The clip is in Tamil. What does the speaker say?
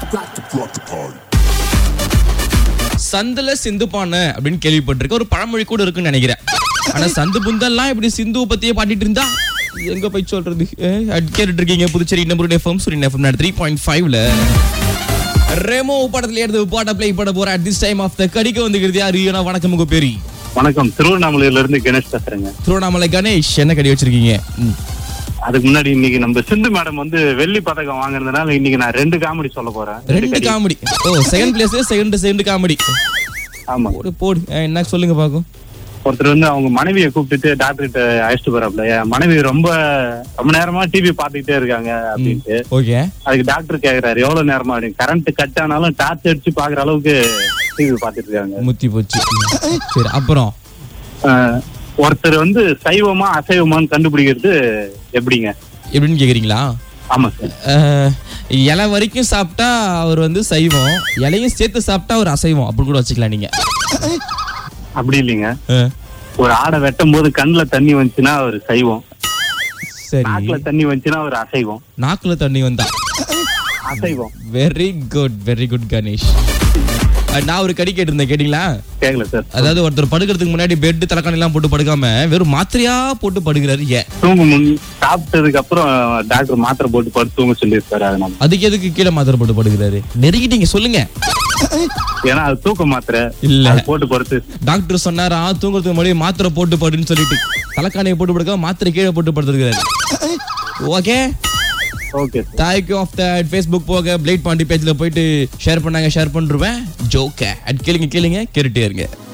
சந்துல சிந்து பானை அப்படின்னு கேள்விப்பட்டிருக்க ஒரு பழமொழி கூட இருக்குன்னு நினைக்கிறேன் ஆனா சந்து புந்தெல்லாம் இப்படி சிந்துவை பத்தியே பாடிட்டு இருந்தா எங்க போய் சொல்றது அஹ், அட் கேட்டுட்டு இருக்கீங்க Puducherry number FM Suriyan FM three point ஃபைவ்ல ரெமோ படத்துல எடுத்து பாட்ட ப்ளே பண்ண போற at this time of the கடிக்க வந்துக்கிறது யாரு ஈனா வணக்கம் உங்க பேரி வணக்கம் திருவண்ணாமலையில இருந்து கணேஷ் பேசுறேங்க திருவண்ணாமலை கணேஷ் என்ன கடி வச்சிருக்கீங்க ம். அதுக்கு முன்னாடி இன்னைக்கு நம்ம சிந்து மேடம் வந்து வெள்ளி பதக்கம் வாங்குறதுனால இன்னைக்கு நான் ரெண்டு காமெடி சொல்ல போறேன் ரெண்டு comedy oh second place second second comedy ஆமா போடு போடு அஹ், என்ன சொல்லுங்க பாக்கும் ஒருத்தர் வந்து அவங்க மனைவியை கூப்பிட்டுட்டு டாக்டர்கிட்ட அழைச்சிட்டு போறாப்ல என் மனைவி ரொம்ப ரொம்ப நேரமா டிவி பாத்துக்கிட்டே இருக்காங்க அப்படின்ட்டு ஓகே அதுக்கு டாக்டர் கேக்குறாரு எவ்வளவு நேரமா அப்படின்னு கரண்ட் கட் ஆனாலும் டார்ச் அடிச்சு பாக்குற அளவுக்கு டிவி பாத்துட்டு இருக்காங்க முத்தி போச்சு ம். சரி அப்புறம் ஆஹ், ஒருத்தர் வந்து சைவமா அசைவமான்னு கண்டுபிடிக்கிறது எப்படிங்க எப்படின்னு கேக்குறீங்களா ஆமா சார் அஹ், இலை வரைக்கும் சாப்பிட்டா அவர் வந்து சைவம் இலையும் சேர்த்து சாப்பிட்டா அவர் அசைவம் அப்படின்னு கூட வச்சுக்கலாம் நீங்க அப்படி இல்லைங்க அஹ், ஒரு ஆடை வெட்டும் போது கண்ணுல தண்ணி வந்துச்சுன்னா ஒரு சைவம் சரி நாக்குல தண்ணி வந்துச்சுன்னா ஒரு அசைவம் நாக்குல தண்ணி வந்தா அசைவம் very good very good Ganesh அஹ், நான் ஒரு கடி கேட்டிருந்தேன் கேட்டீங்களா கேக்கல சார் அதாவது ஒருத்தர் படுக்கிறதுக்கு முன்னாடி பெட் தலைக்காணி எல்லாம் போட்டு படுக்காம வெறும் மாத்திரையா போட்டு படுக்கிறாரு ஏன் தூங்கு முன் சாப்பிட்டதுக்கு அப்புறம் டாக்டர் மாத்திரை போட்டு படுத்து தூங்க சொல்லியிருக்காரு அதனால அதுக்கு எதுக்கு கீழே மாத்திரை போட்டு படுக்கிறாரு நெருங்கிட்டீங்க சொல்லுங்க ஏன்னா அது தூக்க மாத்திரை இல்ல அது போட்டு படுத்து டாக்டர் சொன்னாரா தூங்குறதுக்கு முன்னாடி மாத்திரை போட்டு படுன்னு சொல்லிட்டு தலைக்காணியை போட்டு படுக்க மாத்திரை கீழே போட்டு படுத்துருக்காரு okay okay sir thank you of that Facebook போக பிளேட் பாண்டி பேஜ்ல போயிட்டு ஷேர் பண்ணாங்க ஷேர் பண்ணிருவேன் ஜோக்க அட் கேளுங்க கேளுங்க கேட்டுட்டே இருங்க